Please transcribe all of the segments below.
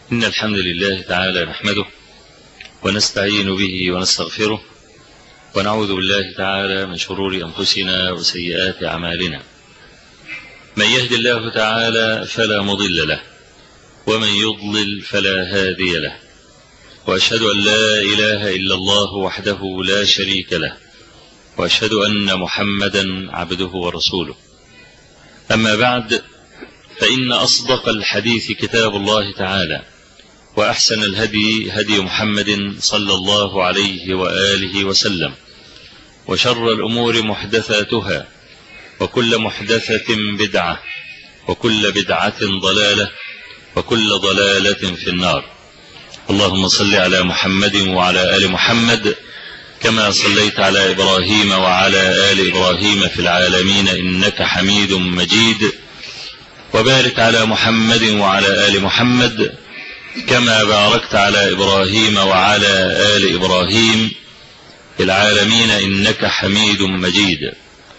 إن الحمد لله تعالى نحمده ونستعين به ونستغفره ونعوذ بالله تعالى من شرور أنفسنا وسيئات أعمالنا من يهد الله تعالى فلا مضل له ومن يضلل فلا هادي له وأشهد أن لا إله إلا الله وحده لا شريك له وأشهد أن محمدا عبده ورسوله أما بعد فإن أصدق الحديث كتاب الله تعالى وأحسن الهدي هدي محمد صلى الله عليه وآله وسلم وشر الأمور محدثاتها وكل محدثة بدعة وكل بدعة ضلالة وكل ضلالة في النار اللهم صل على محمد وعلى آل محمد كما صليت على إبراهيم وعلى آل إبراهيم في العالمين إنك حميد مجيد وبارك على محمد وعلى آل محمد كما باركت على إبراهيم وعلى آل إبراهيم في العالمين إنك حميد مجيد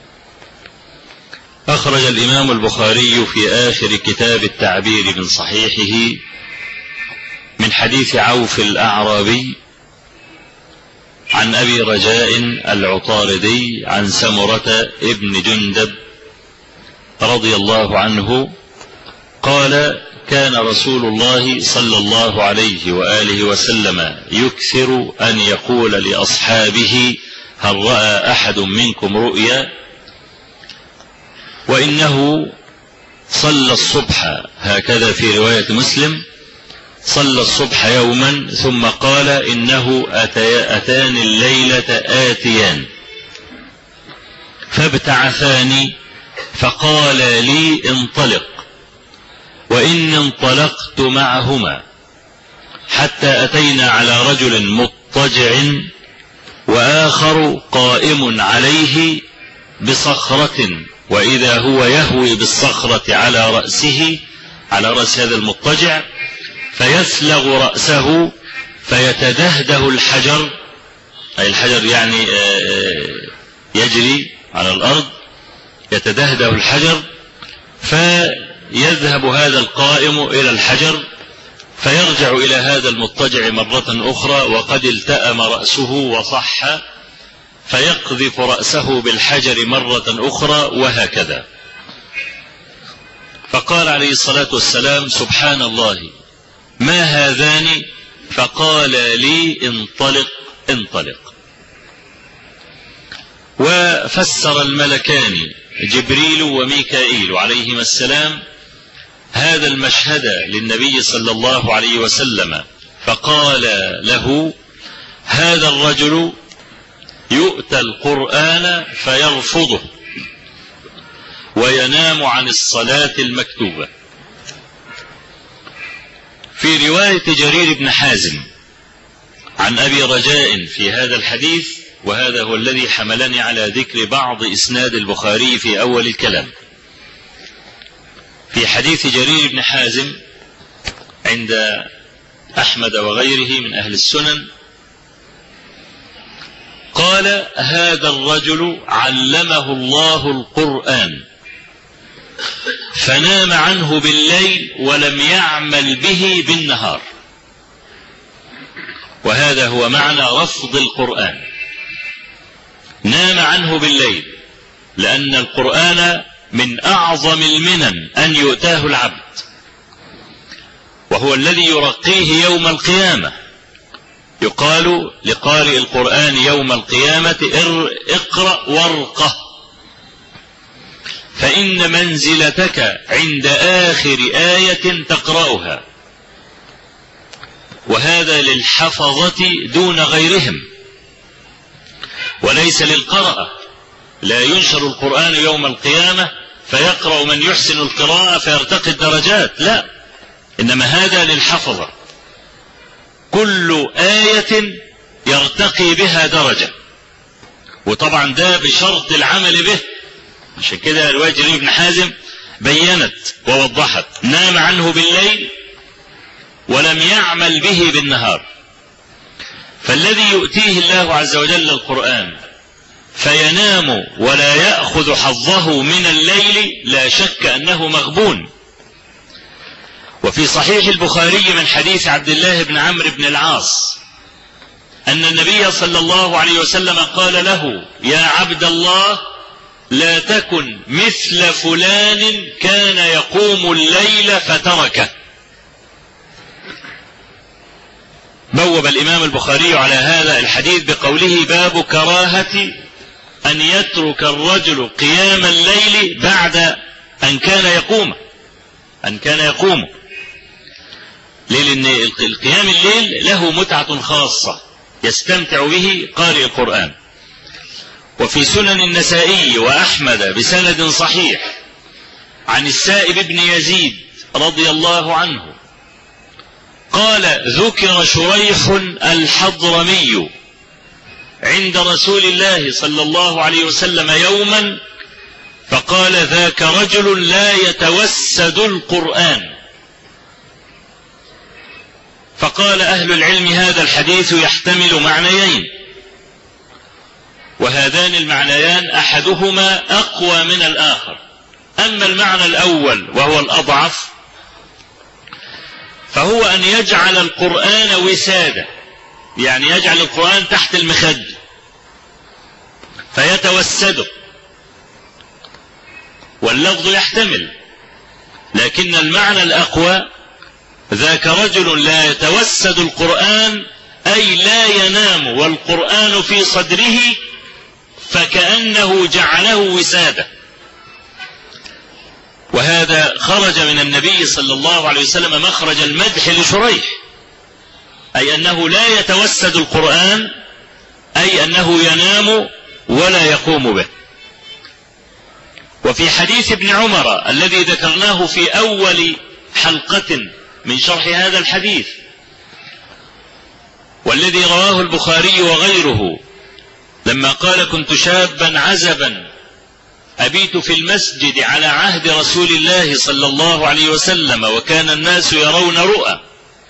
أخرج الإمام البخاري في آخر كتاب التعبير من صحيحه من حديث عوف الأعرابي عن أبي رجاء العطاردي عن سمرة ابن جندب رضي الله عنه قال كان رسول الله صلى الله عليه وآله وسلم يكثر أن يقول لأصحابه هل رأى أحد منكم رؤيا وإنه صلى الصبح هكذا في رواية مسلم صلى الصبح يوما ثم قال إنه أتي أتاني الليلة آتيان فابتعثاني فقال لي انطلق وإن انطلقت معهما حتى أتينا على رجل مضطجع وآخر قائم عليه بصخرة وإذا هو يهوي بالصخرة على رأسه على رأس هذا المضطجع فيسلغ رأسه فيتدهده الحجر أي الحجر يعني يجري على الأرض يتدهده الحجر فيذهب هذا القائم إلى الحجر فيرجع إلى هذا المضطجع مرة أخرى وقد التأم رأسه وصح فيقذف رأسه بالحجر مرة أخرى وهكذا فقال عليه الصلاة والسلام سبحان الله ما هذان فقال لي انطلق انطلق وفسر الملكان جبريل وميكائيل عليهما السلام هذا المشهد للنبي صلى الله عليه وسلم فقال له هذا الرجل يؤتى القرآن فيرفضه وينام عن الصلاة المكتوبة في رواية جرير بن حازم عن أبي رجاء في هذا الحديث وهذا هو الذي حملني على ذكر بعض إسناد البخاري في أول الكلام في حديث جرير بن حازم عند أحمد وغيره من أهل السنن قال هذا الرجل علمه الله القرآن فنام عنه بالليل ولم يعمل به بالنهار وهذا هو معنى رفض القرآن نام عنه بالليل لأن القرآن من أعظم المنن أن يؤتاه العبد وهو الذي يرقيه يوم القيامة يقال لقارئ القرآن يوم القيامة اقرأ وارقه فإن منزلتك عند آخر آية تقرأها وهذا للحفظة دون غيرهم وليس للقراءة لا ينشر القرآن يوم القيامة فيقرأ من يحسن القراءة فيرتقي الدرجات لا إنما هذا للحفظة كل آية يرتقي بها درجة وطبعا ده بشرط العمل به عشان كده رواية جرير بن حازم بينت ووضحت نام عنه بالليل ولم يعمل به بالنهار فالذي يؤتيه الله عز وجل القرآن فينام ولا يأخذ حظه من الليل لا شك أنه مغبون وفي صحيح البخاري من حديث عبد الله بن عمرو بن العاص أن النبي صلى الله عليه وسلم قال له يا عبد الله لا تكن مثل فلان كان يقوم الليل فتركه بوب الإمام البخاري على هذا الحديث بقوله باب كراهة أن يترك الرجل قيام الليل بعد أن كان يقوم أن كان يقوم ليه لأن القيام الليل له متعة خاصة يستمتع به قارئ القرآن وفي سنن النسائي وأحمد بسند صحيح عن السائب بن يزيد رضي الله عنه قال ذكر شريح الحضرمي عند رسول الله صلى الله عليه وسلم يوما فقال ذاك رجل لا يتوسد القرآن فقال أهل العلم هذا الحديث يحتمل معنيين وهذان المعنيان أحدهما أقوى من الآخر أما المعنى الأول وهو الأضعف فهو أن يجعل القرآن وسادة يعني يجعل القرآن تحت المخد فيتوسده واللفظ يحتمل لكن المعنى الأقوى ذاك رجل لا يتوسد القرآن أي لا ينام والقرآن في صدره فكأنه جعله وسادة وهذا خرج من النبي صلى الله عليه وسلم مخرج المدح لشريح أي أنه لا يتوسد القرآن أي أنه ينام ولا يقوم به وفي حديث ابن عمر الذي ذكرناه في أول حلقة من شرح هذا الحديث والذي رواه البخاري وغيره لما قال كنت شابا عزبا أبيت في المسجد على عهد رسول الله صلى الله عليه وسلم وكان الناس يرون رؤى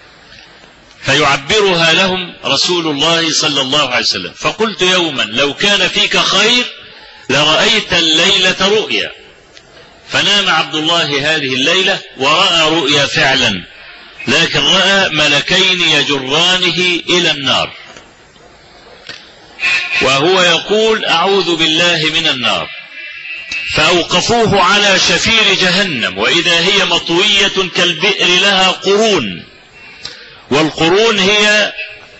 فيعبرها لهم رسول الله صلى الله عليه وسلم فقلت يوما لو كان فيك خير لرأيت الليلة رؤيا فنام عبد الله هذه الليلة ورأى رؤيا فعلا لكن رأى ملكين يجرانه إلى النار وهو يقول أعوذ بالله من النار فأوقفوه على شفير جهنم وإذا هي مطوية كالبئر لها قرون والقرون هي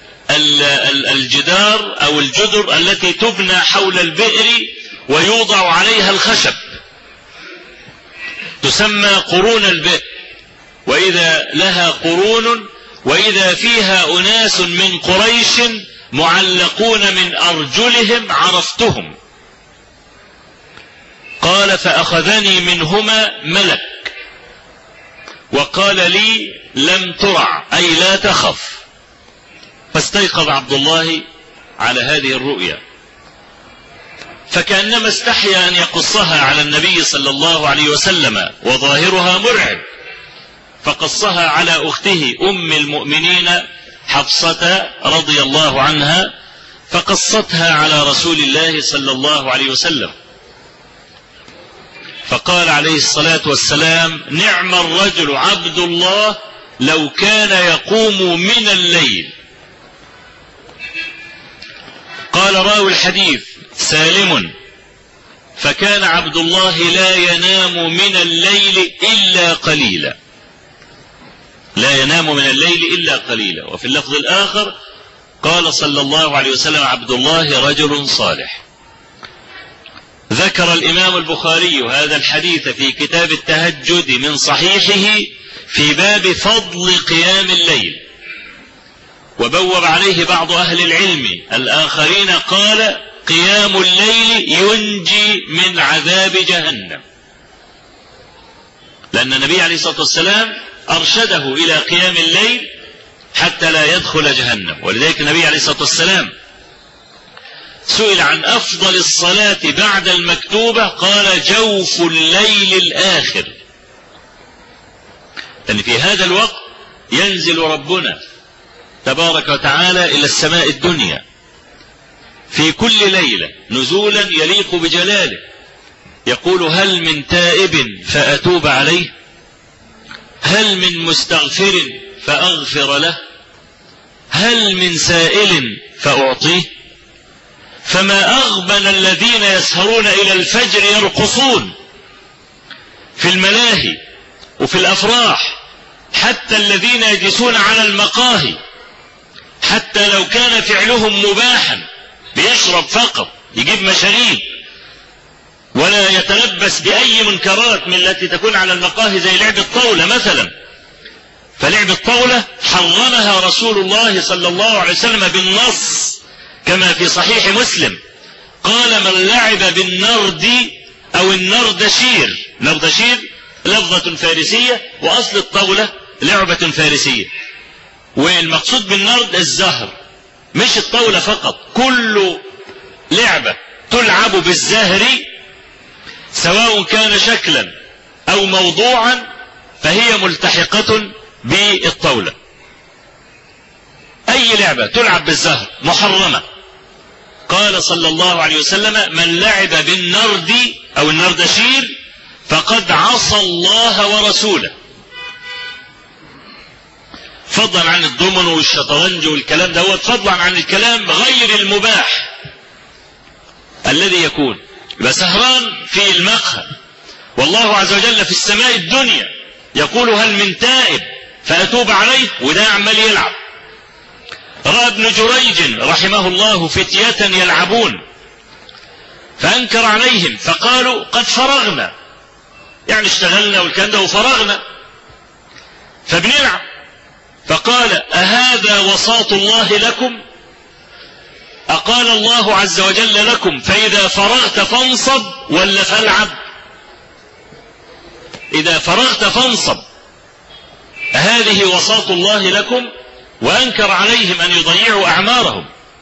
الجدار أو الجدر التي تبنى حول البئر ويوضع عليها الخشب تسمى قرون البئر وإذا لها قرون وإذا فيها أناس من قريش معلقون من أرجلهم عرفتهم قال فأخذني منهما ملك وقال لي لم ترع أي لا تخف فاستيقظ عبد الله على هذه الرؤيا فكأنما استحيا أن يقصها على النبي صلى الله عليه وسلم وظاهرها مرعب فقصها على أخته أم المؤمنين حفصة رضي الله عنها فقصتها على رسول الله صلى الله عليه وسلم فقال عليه الصلاة والسلام نعم الرجل عبد الله لو كان يقوم من الليل قال راوي الحديث سالم فكان عبد الله لا ينام من الليل إلا قليلا لا ينام من الليل إلا قليلا وفي اللفظ الآخر قال صلى الله عليه وسلم عبد الله رجل صالح ذكر الإمام البخاري هذا الحديث في كتاب التهجد من صحيحه في باب فضل قيام الليل وبوب عليه بعض أهل العلم الآخرين قال قيام الليل ينجي من عذاب جهنم لأن النبي عليه الصلاة والسلام أرشده إلى قيام الليل حتى لا يدخل جهنم ولذلك النبي عليه الصلاة والسلام سئل عن أفضل الصلاة بعد المكتوبة قال جوف الليل الآخر لأن في هذا الوقت ينزل ربنا تبارك وتعالى إلى السماء الدنيا في كل ليلة نزولا يليق بجلاله يقول هل من تائب فأتوب عليه هل من مستغفر فأغفر له هل من سائل فأعطيه فما أغبن الذين يسهرون إلى الفجر يرقصون في الملاهي وفي الأفراح حتى الذين يجلسون على المقاهي حتى لو كان فعلهم مباحا بيشرب فقط يجيب مشاريب ولا يتلبس بأي منكرات من التي تكون على المقاهي زي لعب الطاولة مثلا فلعب الطاولة حرمها رسول الله صلى الله عليه وسلم بالنص كما في صحيح مسلم قال من لعب بالنرد أو النردشير نردشير لفظة فارسية وأصل الطاولة لعبة فارسية والمقصود بالنرد الزهر مش الطاولة فقط كل لعبة تلعب بالزهر سواء كان شكلا أو موضوعا فهي ملتحقة بالطاولة أي لعبة تلعب بالزهر محرمة قال صلى الله عليه وسلم من لعب بالنرد أو النردشير فقد عصى الله ورسوله فضلا عن الضمن والشطرنج والكلام دوت فضلا عن الكلام غير المباح الذي يكون يبقى سهران في المقهى والله عز وجل في السماء الدنيا يقول هل من تائب فأتوب عليه وده عمال يلعب رأى ابن جريج رحمه الله فتية يلعبون فأنكر عليهم فقالوا قد فرغنا يعني اشتغلنا والكلام ده وفرغنا فبنلعب فقال أهذا وساط الله لكم أقال الله عز وجل لكم فإذا فرغت فانصب ولا فالعب إذا فرغت فانصب هذه وساط الله لكم وأنكر عليهم أن يضيعوا أعمارهم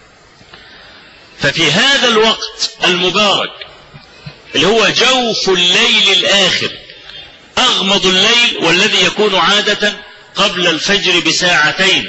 ففي هذا الوقت المبارك اللي هو جوف الليل الآخر أغمض الليل والذي يكون عادة قبل الفجر بساعتين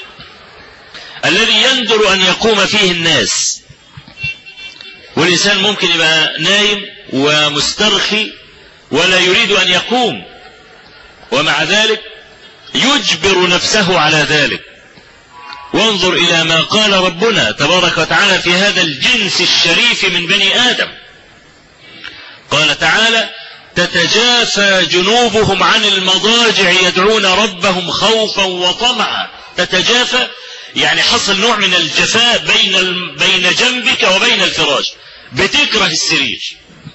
الذي يندر أن يقوم فيه الناس والإنسان ممكن يبقى نايم ومسترخي ولا يريد أن يقوم ومع ذلك يجبر نفسه على ذلك وانظر إلى ما قال ربنا تبارك وتعالى في هذا الجنس الشريف من بني آدم قال تعالى تتجافى جنوبهم عن المضاجع يدعون ربهم خوفا وطمعا تتجافى يعني حصل نوع من الجفاء بين بين جنبك وبين الفراش بتكره السرير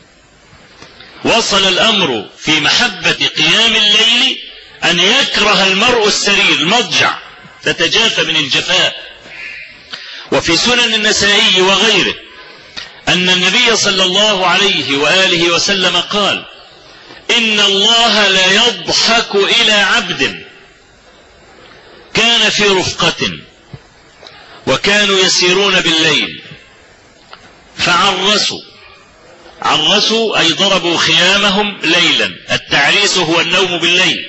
وصل الأمر في محبة قيام الليل أن يكره المرء السرير المضجع تتجافى من الجفاء وفي سنن النسائي وغيره أن النبي صلى الله عليه وآله وسلم قال إن الله لا يضحك إلى عبد كان في رفقة وكانوا يسيرون بالليل فعرسوا عرسوا أي ضربوا خيامهم ليلا التعريس هو النوم بالليل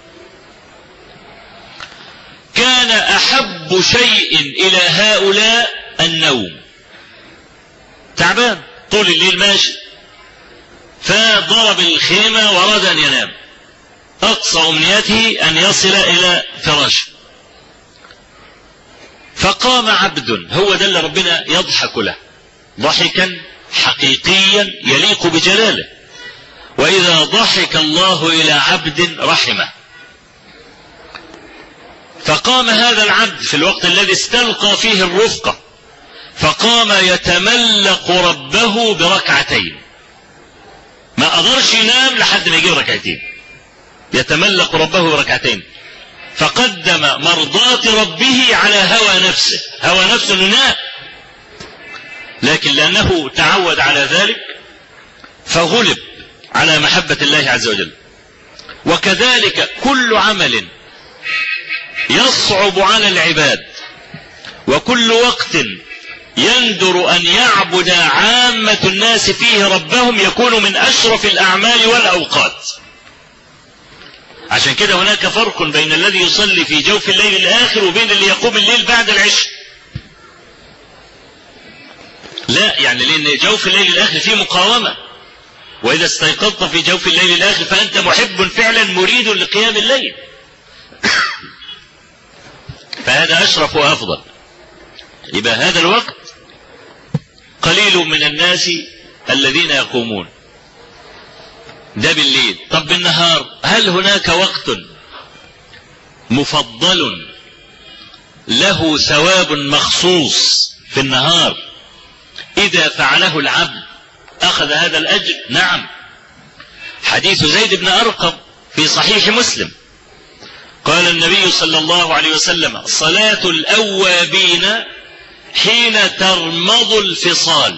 كان أحب شيء إلى هؤلاء النوم تعبان طول الليل ماشي فضرب الخيمة وأراد أن ينام أقصى أمنيته أن يصل إلى فراشه فقام عبد هو ده اللي ربنا يضحك له ضحكا حقيقيا يليق بجلاله وإذا ضحك الله إلى عبد رحمه فقام هذا العبد في الوقت الذي استلقى فيه الرفقة فقام يتملق ربه بركعتين ما قدرش ينام لحد ما يجيب ركعتين يتملق ربه بركعتين فقدم مرضاة ربه على هوى نفسه هوى نفسه انه لكن لأنه تعود على ذلك فغلب على محبة الله عز وجل وكذلك كل عمل يصعب على العباد وكل وقت يندر أن يعبد عامة الناس فيه ربهم يكون من أشرف الأعمال والأوقات عشان كده هناك فرق بين الذي يصلي في جوف الليل الآخر وبين اللي يقوم الليل بعد العشاء لا يعني لأن جوف الليل الآخر فيه مقاومة وإذا استيقظت في جوف الليل الآخر فأنت محب فعلا مريد لقيام الليل فهذا أشرف وأفضل يبقى هذا الوقت قليل من الناس الذين يقومون ده بالليل طب بالنهار هل هناك وقت مفضل له ثواب مخصوص في النهار إذا فعله العبد أخذ هذا الأجر نعم حديث زيد بن أرقم في صحيح مسلم قال النبي صلى الله عليه وسلم صلاة الأوابين حين ترمض الفصال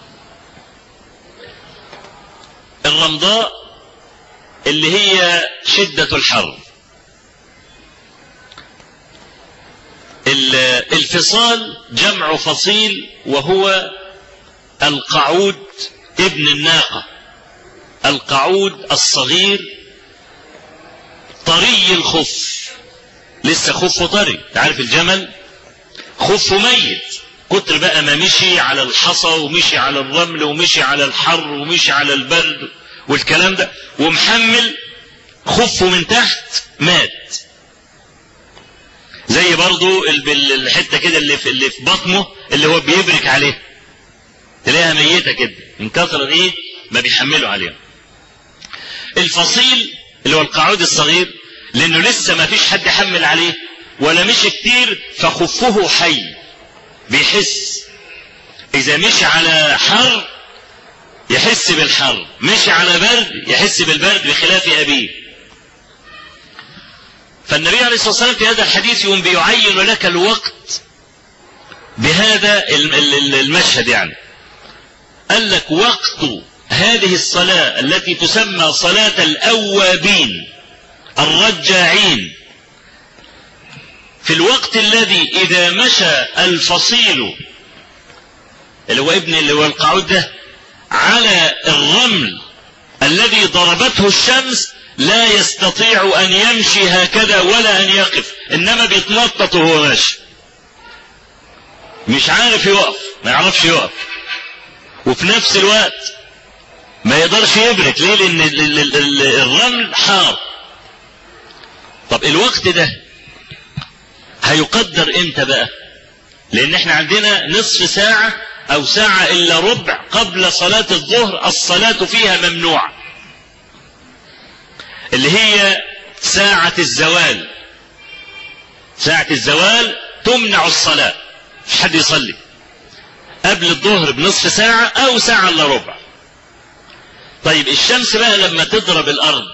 الرمضاء اللي هي شدة الحر الفصال جمع فصيل وهو القعود ابن الناقة القعود الصغير طري الخف لسه خفه طري تعرف الجمل خفه ميت كتر بقى ما مشي على الحصى ومشي على الرمل ومشي على الحر ومشي على البرد والكلام ده ومحمل خفه من تحت مات زي برضو الحتة كده اللي في, اللي في بطنه اللي هو بيبرك عليها تلاقيها ميتة كده من كثرة ايه ما بيحملوا عليها الفصيل اللي هو القعود الصغير لانه لسه ما فيش حد يحمل عليه ولا مشي كتير فخفه حي بيحس اذا مشي على حر يحس بالحر مشي على برد يحس بالبرد بخلاف ابيه فالنبي عليه الصلاة والسلام في هذا الحديث يوم بيعين لك الوقت بهذا المشهد يعني قال لك وقت هذه الصلاة التي تسمى صلاة الأوابين الرجاعين في الوقت الذي إذا مشى الفصيل اللي هو ابن اللي هو القعود ده على الرمل الذي ضربته الشمس لا يستطيع أن يمشي هكذا ولا أن يقف إنما بيتنطط وهو ماشي مش عارف يقف ما يعرفش يقف وفي نفس الوقت ما يقدرش يبرك ليه لأن الرمل حار طب الوقت ده هيقدر امتى بقى لان احنا عندنا نصف ساعة او ساعة الا ربع قبل صلاة الظهر الصلاة فيها ممنوعة اللي هي ساعة الزوال ساعة الزوال تمنع الصلاة مش حد يصلي قبل الظهر بنصف ساعة او ساعة الا ربع طيب الشمس بقى لما تضرب الارض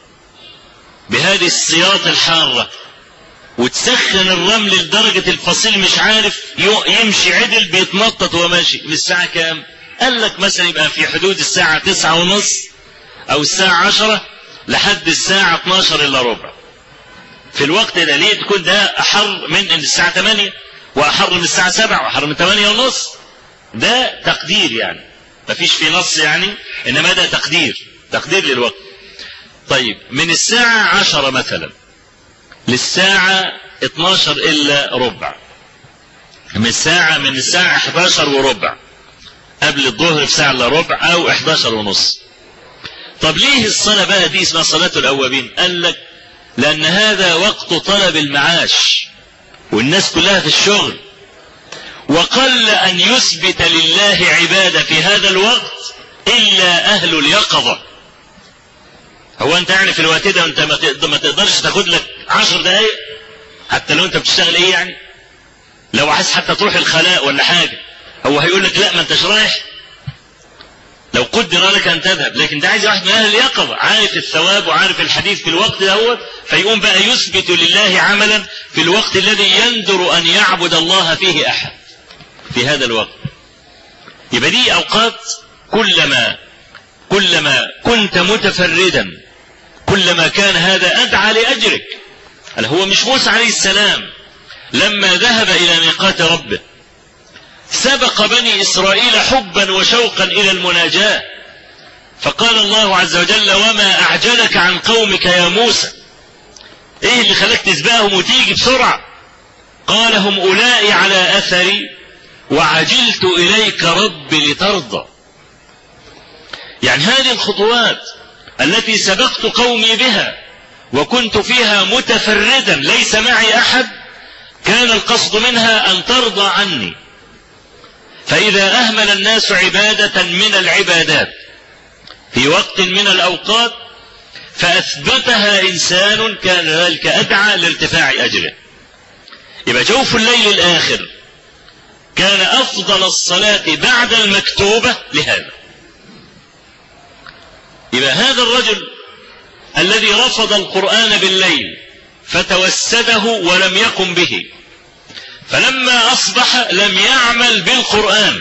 بهذه السياط الحارة وتسخن الرمل لدرجة الفصيل مش عارف يمشي عدل بيتنطط وهو ماشي من الساعة كام قال لك مثلا يبقى في حدود الساعة تسعة ونص او الساعة عشرة لحد الساعة 12 الا ربع في الوقت ده ليه تكون ده احر من الساعة 8 واحر من الساعة 7 واحر من 8 ونص ده تقدير يعني مفيش في نص يعني انما ده تقدير تقدير للوقت طيب من الساعة 10 مثلا للساعة 12 إلا ربع من الساعة من الساعة 11 وربع قبل الظهر بساعة إلا ربع أو 11 ونص طب ليه الصلاة بقى دي اسمها صلاة الأوابين قال لك لأن هذا وقت طلب المعاش والناس كلها في الشغل وقل أن يثبت لله عبادة في هذا الوقت إلا أهل اليقظة هو أنت يعني في الوقت ده أنت ما تقدرش تاخد لك عشر دقايق حتى لو أنت بتشتغل إيه يعني لو عايز حتى تروح الخلاء ولا حاجة هو هيقول لك لا ما أنتش رايح لو قدر لك أن تذهب لكن ده عايز واحد من أهل اليقظة عارف الثواب وعارف الحديث في الوقت دوت فيقوم بقى يثبت لله عملا في الوقت الذي يندر أن يعبد الله فيه أحد في هذا الوقت يبقى دي أوقات كلما كلما كنت متفردا كلما كان هذا أدعى لأجرك هو مش موسى عليه السلام لما ذهب إلى ميقات ربه سبق بني إسرائيل حبا وشوقا إلى المناجاة فقال الله عز وجل وما أعجلك عن قومك يا موسى إيه اللي خلاك تسبقهم وتيجي بسرعة قال هم أولئي على أثري وعجلت إليك رب لترضى يعني هذه الخطوات التي سبقت قومي بها وكنت فيها متفردا ليس معي أحد كان القصد منها أن ترضى عني فإذا أهمل الناس عبادة من العبادات في وقت من الأوقات فأثبتها إنسان كان ذلك أدعى لارتفاع أجره يبقى جوف الليل الآخر كان أفضل الصلاة بعد المكتوبة لهذا يبقى هذا الرجل الذي رفض القرآن بالليل فتوسده ولم يقم به فلما أصبح لم يعمل بالقرآن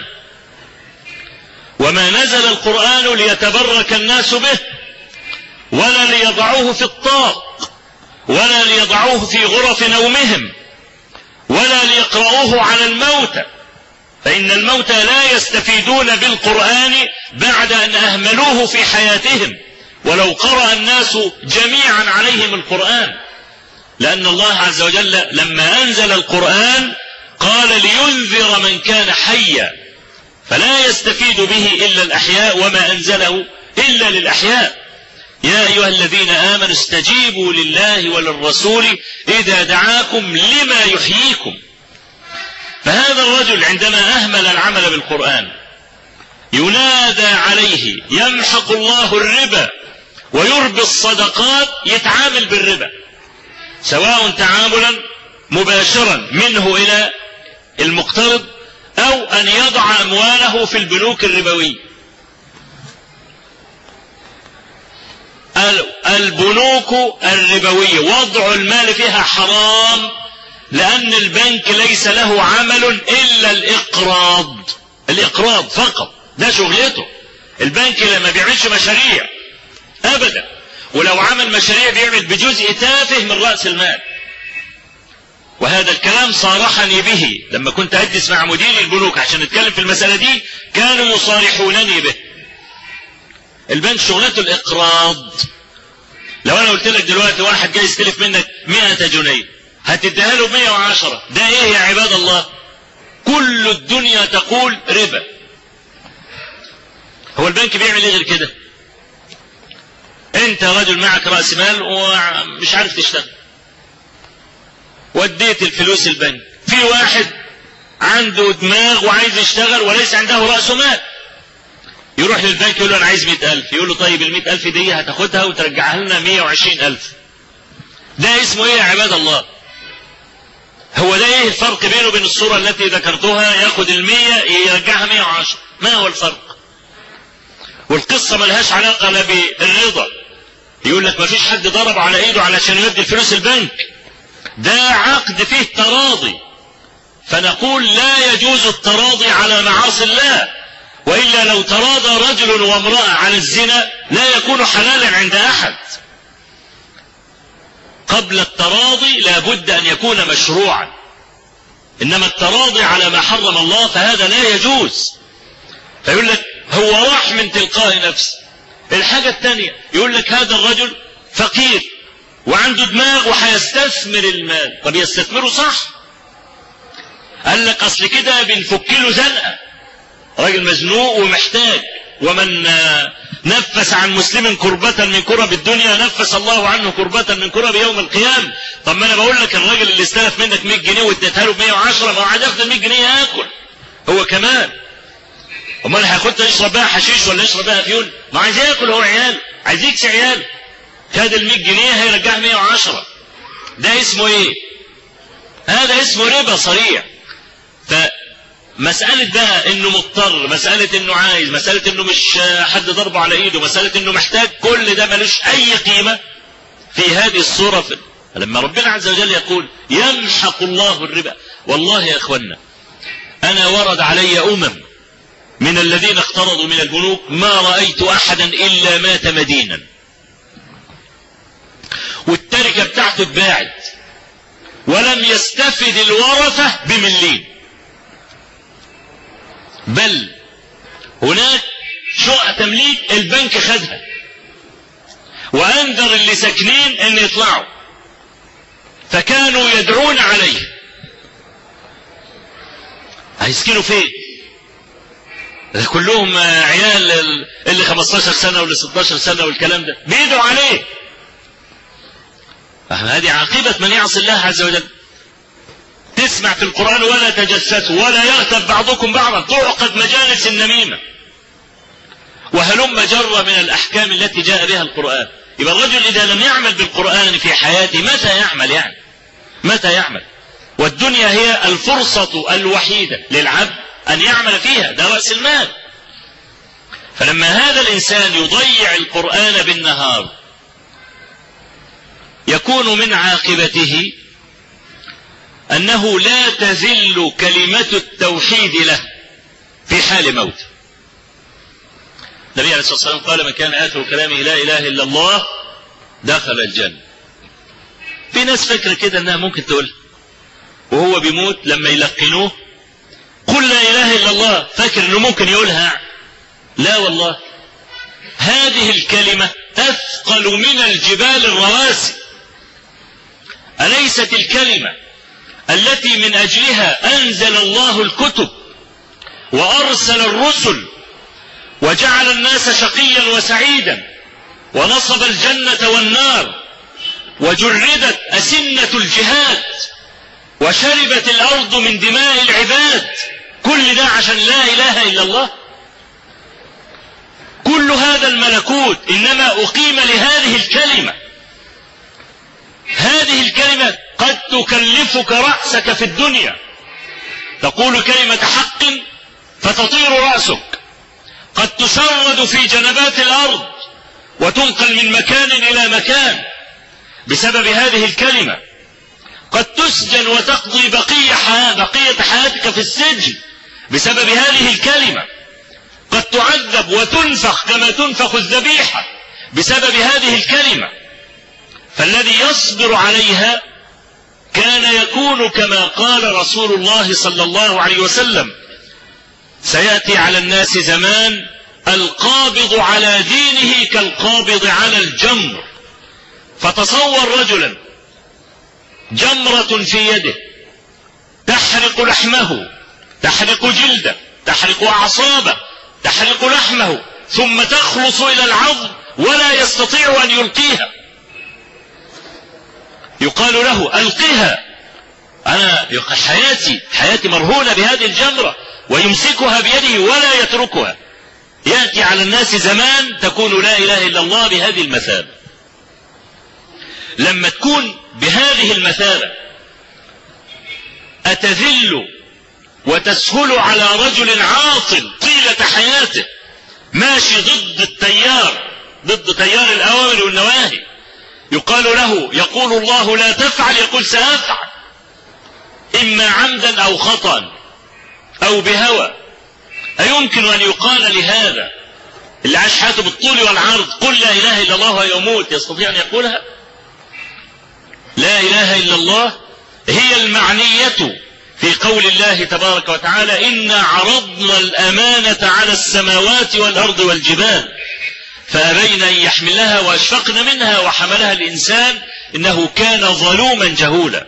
وما نزل القرآن ليتبرك الناس به ولا ليضعوه في الطاق ولا ليضعوه في غرف نومهم ولا ليقرؤوه على الموتى فإن الموتى لا يستفيدون بالقرآن بعد أن أهملوه في حياتهم ولو قرأ الناس جميعا عليهم القرآن لأن الله عز وجل لما أنزل القرآن قال لينذر من كان حيا فلا يستفيد به إلا الأحياء وما أنزله إلا للأحياء يا أيها الذين آمنوا استجيبوا لله وللرسول إذا دعاكم لما يحييكم فهذا الرجل عندما أهمل العمل بالقرآن ينادى عليه يمحق الله الربا ويربي الصدقات يتعامل بالربا سواء تعاملا مباشرا منه إلى المقترض أو أن يضع أمواله في البنوك الربوية البنوك الربوية وضع المال فيها حرام لأن البنك ليس له عمل إلا الإقراض الإقراض فقط ده شغلته البنك لما بيعملش مشاريع أبدا ولو عمل مشاريع بيعمل بجزء تافه من رأس المال وهذا الكلام صارحني به لما كنت أجلس مع مدير البنوك عشان نتكلم في المسألة دي كانوا يصارحونني به البنك شغلته الإقراض لو أنا قلت لك دلوقتي واحد جاي يستلف منك 100 جنيه هتديها له 110 ده إيه يا عباد الله كل الدنيا تقول ربا هو البنك بيعمل ايه غير كده انت رجل معك راس مال ومش عارف تشتغل وديت الفلوس البنك في واحد عنده دماغ وعايز يشتغل وليس عنده رأس مال يروح للبنك يقول له انا عايز مئة الف يقول له طيب المئة الف دي هتاخدها وترجعها لنا مية وعشرين الف ده اسمه ايه يا عباد الله هو ده ايه الفرق بينه وبين الصورة التي ذكرتها ياخد المية يرجعها مية وعشر ما هو الفرق والقصة ملهاش علاقة لا بالرضا يقول لك ما فيش حد ضرب على ايده علشان يودي الفلوس البنك ده عقد فيه تراضي فنقول لا يجوز التراضي على معاصي الله وإلا لو تراضى رجل وامرأة على الزنا لا يكون حلالا عند أحد قبل التراضي لا بد أن يكون مشروعا إنما التراضي على ما حرم الله فهذا لا يجوز فيقول لك هو راح من تلقاء نفسه الحاجة الثانية يقول لك هذا الرجل فقير وعنده دماغ وهيستثمر المال طب يستثمره صح قال لك اصل كده بنفك له زنقه راجل مزنوق ومحتاج ومن نفس عن مسلم كربة من كرب الدنيا نفس الله عنه كربة من كرب يوم القيامة طب ما انا بقول لك الراجل اللي استلف منك 100 جنيه واديتها له ب 110 ما هو عايز ياخد ال 100 جنيه ياكل هو كمان امال هياخدها يشرب بها حشيش ولا يشرب بها فيول ما عايز ياكل هو عيال عايز يكسي عيال خد ال 100 جنيه هيرجعها 110 ده اسمه ايه هذا اسمه ربا صريح فمسألة بقى انه مضطر مسألة انه عايز مسألة انه مش حد ضربه على ايده مسألة انه محتاج كل ده ملوش اي قيمة في هذه الصورة في لما ربنا عز وجل يقول يمحق الله الربا والله يا اخوانا انا ورد علي امم من الذين اقترضوا من البنوك ما رأيت احدا الا مات مدينا والتركة بتاعته اتباعت ولم يستفد الورثة بملين بل هناك شقة تمليك البنك خدها وأنذر اللي ساكنين أن يطلعوا فكانوا يدعون عليه هيسكنوا فين كلهم عيال اللي 15 سنة واللي 16 سنة والكلام ده بيدعوا عليه هذه عاقبة من يعصي الله عز وجل تسمع في القرآن ولا تجسسوا ولا يغتب بعضكم بعضا تعقد مجالس النميمة وهلم جر من الأحكام التي جاء بها القرآن يبقى الرجل إذا لم يعمل بالقرآن في حياته متى يعمل يعني متى يعمل والدنيا هي الفرصة الوحيدة للعبد أن يعمل فيها ده رأس المال فلما هذا الإنسان يضيع القرآن بالنهار يكون من عاقبته أنه لا تزل كلمة التوحيد له في حال موت النبي عليه الصلاة والسلام قال من كان آخر كلامه لا إله إلا الله دخل الجنة في ناس فكرة كده أنها ممكن تقول وهو بيموت لما يلقنوه قل لا إله إلا الله فاكر أنه ممكن يقولها لا والله هذه الكلمة أثقل من الجبال الرواسي أليست الكلمة التي من أجلها أنزل الله الكتب وأرسل الرسل وجعل الناس شقيا وسعيدا ونصب الجنة والنار وجردت أسنة الجهاد وشربت الأرض من دماء العباد كل ده عشان لا إله إلا الله كل هذا الملكوت إنما أقيم لهذه الكلمة هذه الكلمة قد تكلفك رأسك في الدنيا تقول كلمة حق فتطير رأسك قد تسرد في جنبات الأرض وتنقل من مكان إلى مكان بسبب هذه الكلمة قد تسجن وتقضي بقية, حياة بقية حياتك في السجن بسبب هذه الكلمة قد تعذب وتنفخ كما تنفخ الذبيحة بسبب هذه الكلمة فالذي يصبر عليها كان يكون كما قال رسول الله صلى الله عليه وسلم سيأتي على الناس زمان القابض على دينه كالقابض على الجمر فتصور رجلا جمرة في يده تحرق لحمه تحرق جلده تحرق أعصابه تحرق لحمه ثم تخلص إلى العظم ولا يستطيع أن يلقيها يقال له ألقها أنا حياتي حياتي مرهونة بهذه الجمرة ويمسكها بيده ولا يتركها يأتي على الناس زمان تكون لا إله إلا الله بهذه المثابة لما تكون بهذه المثابة أتذل وتسهل على رجل عاطل طيلة حياته ماشي ضد التيار ضد تيار الأوامر والنواهي يقال له يقول الله لا تفعل يقول سأفعل إما عمدا أو خطأ أو بهوى أيمكن أن يقال لهذا اللي عاش حياته بالطول والعرض قل لا إله إلا الله ويموت يستطيع أن يقولها لا إله إلا الله هي المعنية في قول الله تبارك وتعالى إنا عرضنا الأمانة على السماوات والأرض والجبال فأبين أن يحملها وأشفقن منها وحملها الإنسان إنه كان ظلوما جهولا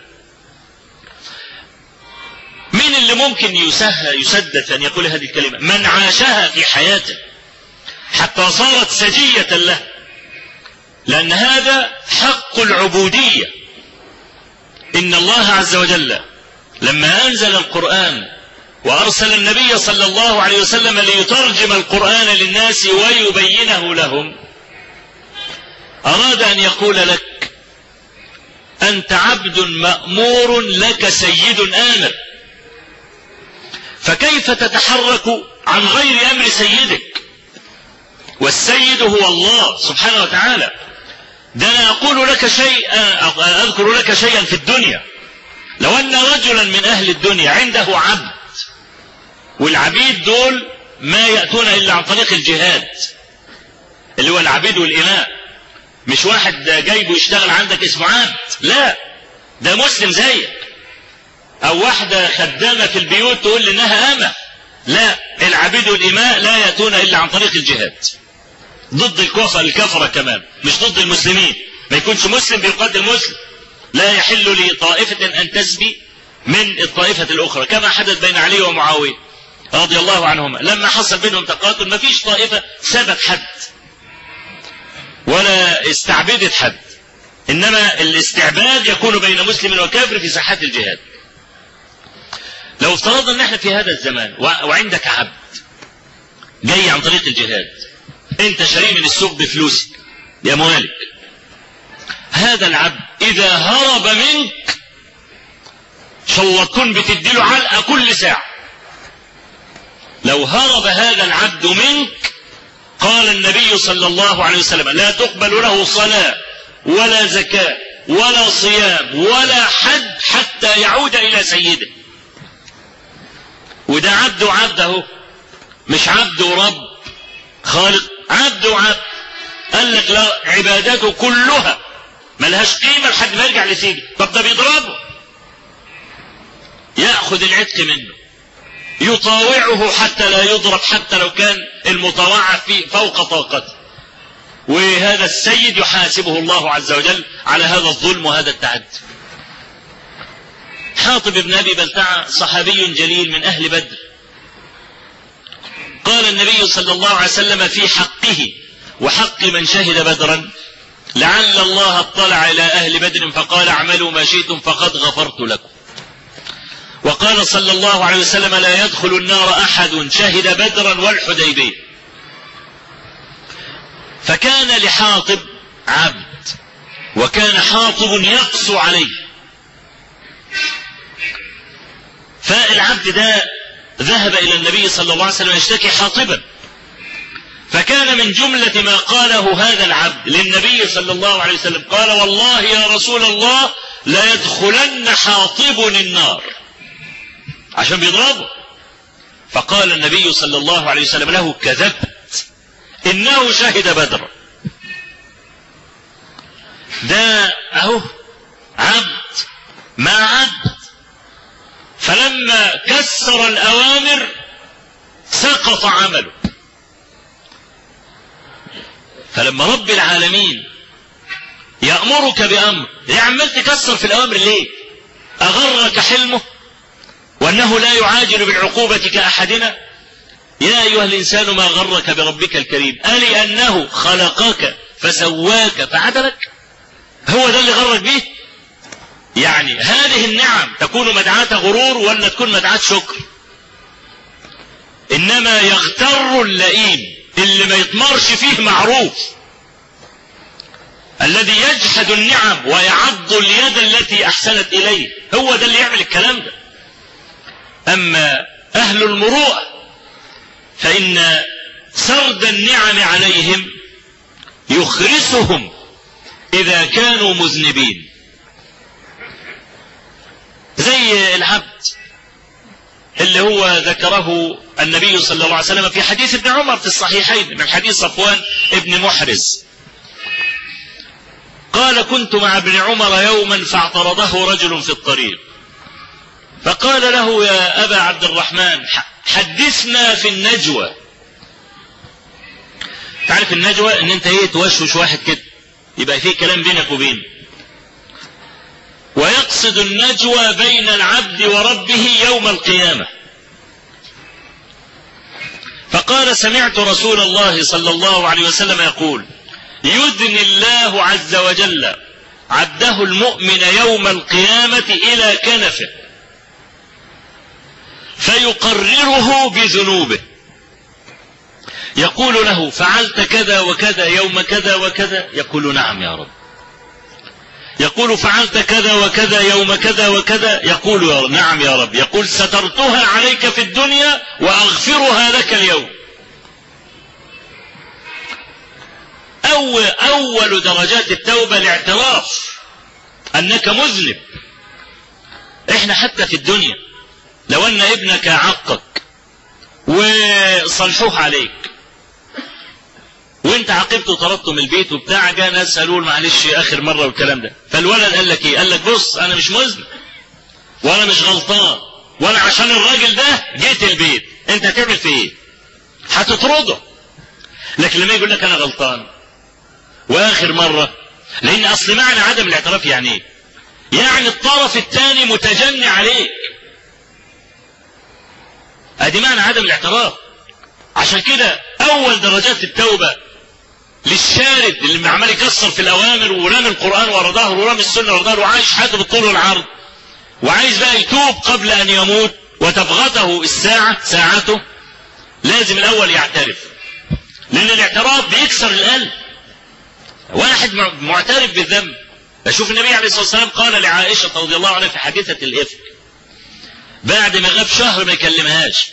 من اللي ممكن يسهى يسدد أن يقول هذه الكلمة من عاشها في حياته حتى صارت سجية له لأن هذا حق العبودية إن الله عز وجل لما أنزل القرآن وأرسل النبي صلى الله عليه وسلم ليترجم القرآن للناس ويبينه لهم أراد أن يقول لك أنت عبد مأمور لك سيد آمر فكيف تتحرك عن غير أمر سيدك والسيد هو الله سبحانه وتعالى ده أنا أقول لك شيء أذكر لك شيئا في الدنيا لو أن رجلا من أهل الدنيا عنده عبد والعبيد دول ما يأتون إلا عن طريق الجهاد اللي هو العبيد والإماء مش واحد جايبه يشتغل عندك اسمه عبد لا ده مسلم زيك أو واحدة خدامة في البيوت تقول لي إنها أمة لا العبيد والإماء لا يأتون إلا عن طريق الجهاد ضد الكفر الكفرة كمان مش ضد المسلمين ما يكونش مسلم بيقاتل مسلم لا يحل لطائفة أن تسبي من الطائفة الأخرى كما حدث بين علي ومعاوية رضي الله عنهما لما حصل بينهم تقاتل ما فيش طائفة سبت حد ولا استعبدت حد إنما الاستعباد يكون بين مسلم وكافر في ساحات الجهاد لو افترضنا ان احنا في هذا الزمان وعندك عبد جاي عن طريق الجهاد انت شاريه من السوق بفلوسك باموالك هذا العبد اذا هرب منك شوطون بتديله علقه كل ساعه لو هرب هذا العبد منك قال النبي صلى الله عليه وسلم لا تقبل له صلاه ولا زكاه ولا صيام ولا حد حتى يعود الى سيده وده عبد وعبد اهو مش عبد ورب خالق عبد وعبد قال لك لا عباداته كلها ملهاش قيمة لحد ما يرجع لسيدي طب ده بيضربه يأخذ العتق منه يطاوعه حتى لا يضرب حتى لو كان المطاوعة فيه فوق طاقته وهذا السيد يحاسبه الله عز وجل على هذا الظلم وهذا التعدي حاطب بن ابي بلتعه صحابي جليل من اهل بدر قال النبي صلى الله عليه وسلم في حقه وحق من شهد بدرا لعل الله اطلع الى اهل بدر فقال اعملوا ما شئتم فقد غفرت لكم وقال صلى الله عليه وسلم لا يدخل النار احد شهد بدرا والحديبيه فكان لحاطب عبد وكان حاطب يقسو عليه فالعبد ده ذهب إلى النبي صلى الله عليه وسلم يشتكي حاطبا فكان من جملة ما قاله هذا العبد للنبي صلى الله عليه وسلم قال والله يا رسول الله لا يدخلن حاطب النار عشان بيضربه فقال النبي صلى الله عليه وسلم له كذبت إنه شهد بدر ده أهو عبد ما عبد فلما كسر الأوامر سقط عمله فلما رب العالمين يأمرك بأمر يا عمال تكسر في الأوامر ليه أغرك حلمه وأنه لا يعاجل بالعقوبة كأحدنا يا أيها الإنسان ما غرك بربك الكريم ألي أنه خلقك فسواك فعدلك هو ده اللي غرك به يعني هذه النعم تكون مدعاة غرور ولا تكون مدعاة شكر انما يغتر اللئيم اللي ما يطمرش فيه معروف الذي يجحد النعم ويعض اليد التي احسنت اليه هو ده اللي يعمل الكلام ده اما اهل المروءه فان سرد النعم عليهم يخرسهم اذا كانوا مذنبين زي العبد اللي هو ذكره النبي صلى الله عليه وسلم في حديث ابن عمر في الصحيحين من حديث صفوان ابن محرز قال كنت مع ابن عمر يوما فاعترضه رجل في الطريق فقال له يا أبا عبد الرحمن حدثنا في النجوى تعرف النجوى ان انت ايه توشوش واحد كده يبقى في كلام بينك وبينه ويقصد النجوى بين العبد وربه يوم القيامة فقال سمعت رسول الله صلى الله عليه وسلم يقول يدني الله عز وجل عبده المؤمن يوم القيامة إلى كنفه فيقرره بذنوبه يقول له فعلت كذا وكذا يوم كذا وكذا يقول نعم يا رب يقول فعلت كذا وكذا يوم كذا وكذا يقول يا رب نعم يا رب يقول سترتها عليك في الدنيا وأغفرها لك اليوم أول, أول درجات التوبة الاعتراف أنك مذنب إحنا حتى في الدنيا لو أن ابنك عقك وصلحوه عليك وانت عاقبته وطردته من البيت وبتاع جاء ناس قالوا معلش اخر مره والكلام ده فالولد قال لك ايه؟ قال لك بص انا مش مذنب وانا مش غلطان وانا عشان الراجل ده جيت البيت انت هتعمل في ايه؟ هتطرده لكن لما يقول لك انا غلطان واخر مره لان اصل معنى عدم الاعتراف يعني ايه؟ يعني الطرف الثاني متجني عليك ادي معنى عدم الاعتراف عشان كده اول درجات التوبة للشارد اللي عمال يكسر في الاوامر ورامي القرآن ورا ظهره ورامي السنة ورا ظهره وعايش حياته بالطول والعرض وعايز بقى يتوب قبل ان يموت وتبغته الساعة ساعته لازم الاول يعترف لان الاعتراف بيكسر القلب واحد معترف بالذنب بشوف النبي عليه الصلاة والسلام قال لعائشة رضي الله عنها في حادثة الإفك بعد ما غاب شهر ما يكلمهاش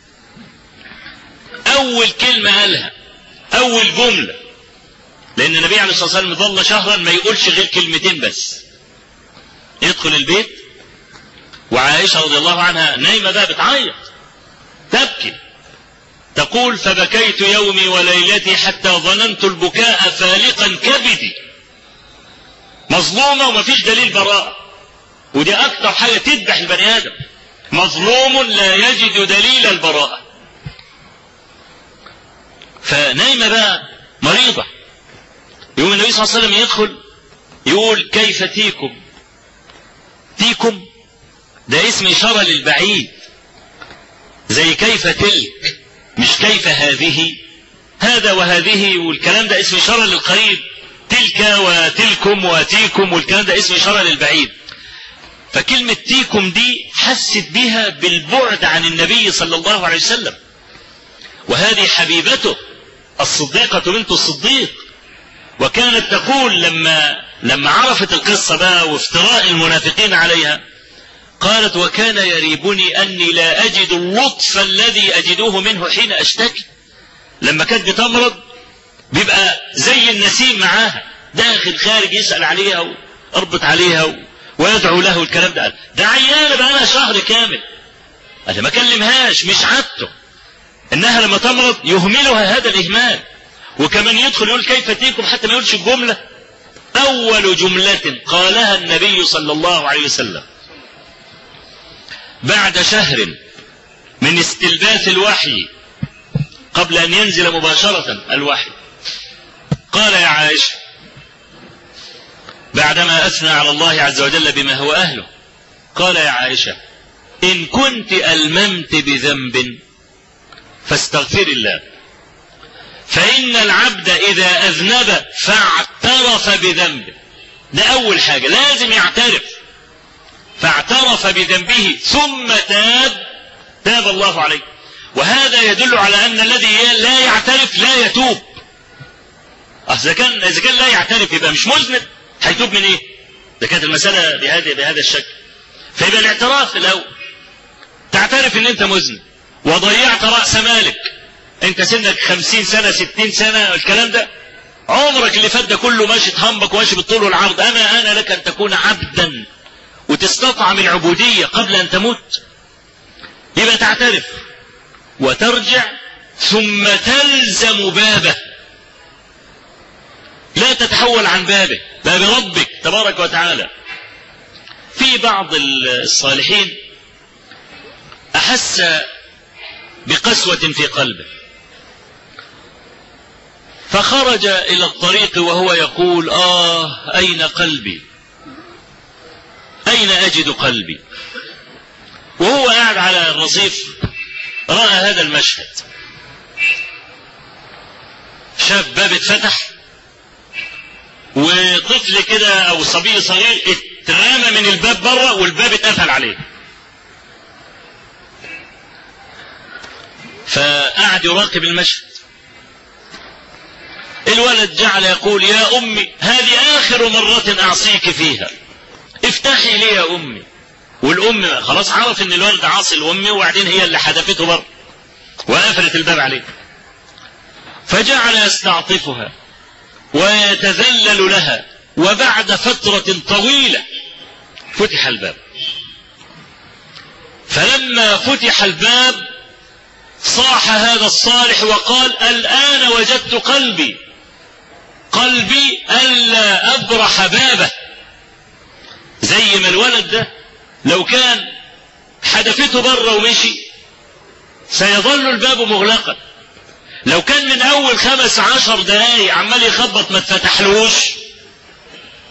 أول كلمة قالها أول جملة لأن النبي عليه الصلاة والسلام ظل شهرا ما يقولش غير كلمتين بس يدخل البيت وعائشة رضي الله عنها نايمة بقى بتعيط تبكي تقول فبكيت يومي وليلتي حتى ظننت البكاء فالقا كبدي مظلومة ومفيش دليل براءة ودي أكتر حاجة تذبح البني آدم مظلوم لا يجد دليل البراءة فنايمة بقى مريضة يوم النبي صلى الله عليه وسلم يدخل يقول كيف تيكم تيكم ده اسم إشارة للبعيد زي كيف تلك مش كيف هذه هذا وهذه والكلام ده اسم إشارة للقريب تلك وتلكم وتيكم والكلام ده اسم إشارة للبعيد فكلمة تيكم دي حست بها بالبعد عن النبي صلى الله عليه وسلم وهذه حبيبته الصديقة بنت الصديق وكانت تقول لما لما عرفت القصة بقى وافتراء المنافقين عليها قالت وكان يريبني أني لا أجد اللطف الذي أجده منه حين أشتكي لما كانت بتمرض بيبقى زي النسيم معاها داخل خارج يسأل عليها واربط عليها ويدعو له الكلام ده ده عيانة بقى لها شهر كامل أنا ما كلمهاش مش عادته إنها لما تمرض يهملها هذا الإهمال وكمان يدخل يقول كيف تيكم حتى ما يقولش الجملة أول جملة قالها النبي صلى الله عليه وسلم بعد شهر من استلباس الوحي قبل أن ينزل مباشرة الوحي قال يا عائشة بعدما أثنى على الله عز وجل بما هو أهله قال يا عائشة إن كنت ألممت بذنب فاستغفر الله فإن العبد إذا أذنب فاعترف بذنبه ده أول حاجة لازم يعترف فاعترف بذنبه ثم تاب تاب الله عليه وهذا يدل على أن الذي لا يعترف لا يتوب إذا كان إذا كان لا يعترف يبقى مش مذنب هيتوب من إيه؟ ده كانت المسألة بهذا بهذا الشكل فيبقى الاعتراف الأول تعترف إن أنت مذنب وضيعت رأس مالك أنت سنك خمسين سنة ستين سنة الكلام ده عمرك اللي فات ده كله ماشي تهمبك وماشي بالطول والعرض أما أنا لك أن تكون عبدا وتستطعم العبودية قبل أن تموت يبقى تعترف وترجع ثم تلزم بابه لا تتحول عن بابه باب ربك تبارك وتعالى في بعض الصالحين أحس بقسوة في قلبه فخرج إلى الطريق وهو يقول آه أين قلبي أين أجد قلبي وهو قاعد على الرصيف رأى هذا المشهد شاف باب اتفتح وطفل كده او صبي صغير اترمى من الباب بره والباب اتقفل عليه فقعد يراقب المشهد الولد جعل يقول يا امي هذه اخر مرة اعصيك فيها افتحي لي يا امي والام خلاص عرف ان الولد عاصي لامي وبعدين هي اللي حدفته بره وقفلت الباب عليه فجعل يستعطفها ويتذلل لها وبعد فترة طويلة فتح الباب فلما فتح الباب صاح هذا الصالح وقال الآن وجدت قلبي قلبي ألا أبرح بابه زي ما الولد ده لو كان حدفته بره ومشي سيظل الباب مغلقا لو كان من اول خمس عشر دقايق عمال يخبط ما اتفتحلوش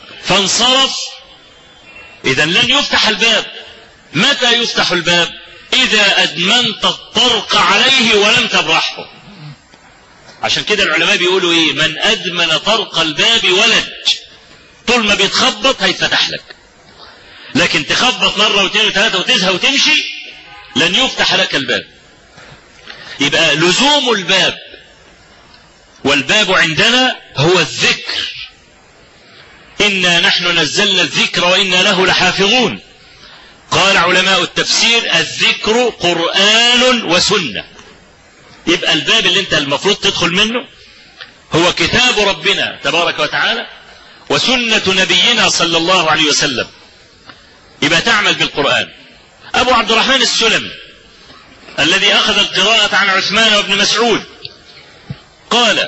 فانصرف اذا لن يفتح الباب متى يفتح الباب إذا أدمنت الطرق عليه ولم تبرحه عشان كده العلماء بيقولوا إيه من أدمن طرق الباب ولج طول ما بيتخبط هيتفتح لك لكن تخبط مرة واثنين وثلاثة وتزهق وتمشي لن يفتح لك الباب يبقى لزوم الباب والباب عندنا هو الذكر إنا نحن نزلنا الذكر وإنا له لحافظون قال علماء التفسير الذكر قرآن وسنة يبقى الباب اللي انت المفروض تدخل منه هو كتاب ربنا تبارك وتعالى وسنة نبينا صلى الله عليه وسلم يبقى تعمل بالقرآن أبو عبد الرحمن السلمي الذي أخذ القراءة عن عثمان وابن مسعود قال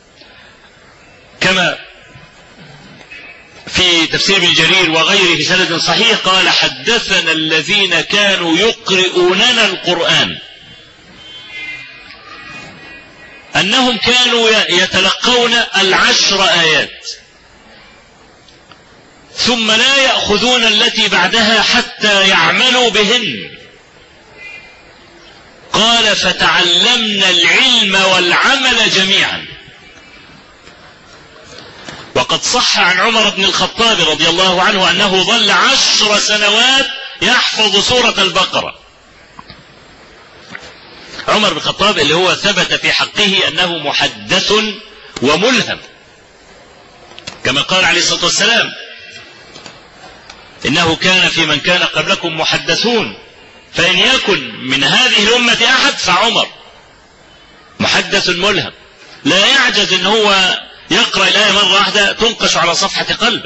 كما في تفسير ابن جرير وغيره في سند صحيح قال حدثنا الذين كانوا يقرؤوننا القرآن أنهم كانوا يتلقون العشر آيات ثم لا يأخذون التي بعدها حتى يعملوا بهن قال فتعلمنا العلم والعمل جميعا وقد صح عن عمر بن الخطاب رضي الله عنه أنه ظل عشر سنوات يحفظ سورة البقرة عمر بن الخطاب اللي هو ثبت في حقه أنه محدث وملهم كما قال عليه الصلاة والسلام إنه كان في من كان قبلكم محدثون فإن يكن من هذه الأمة أحد فعمر محدث ملهم لا يعجز ان هو يقرأ الآية مرة واحدة تنقش على صفحة قلبه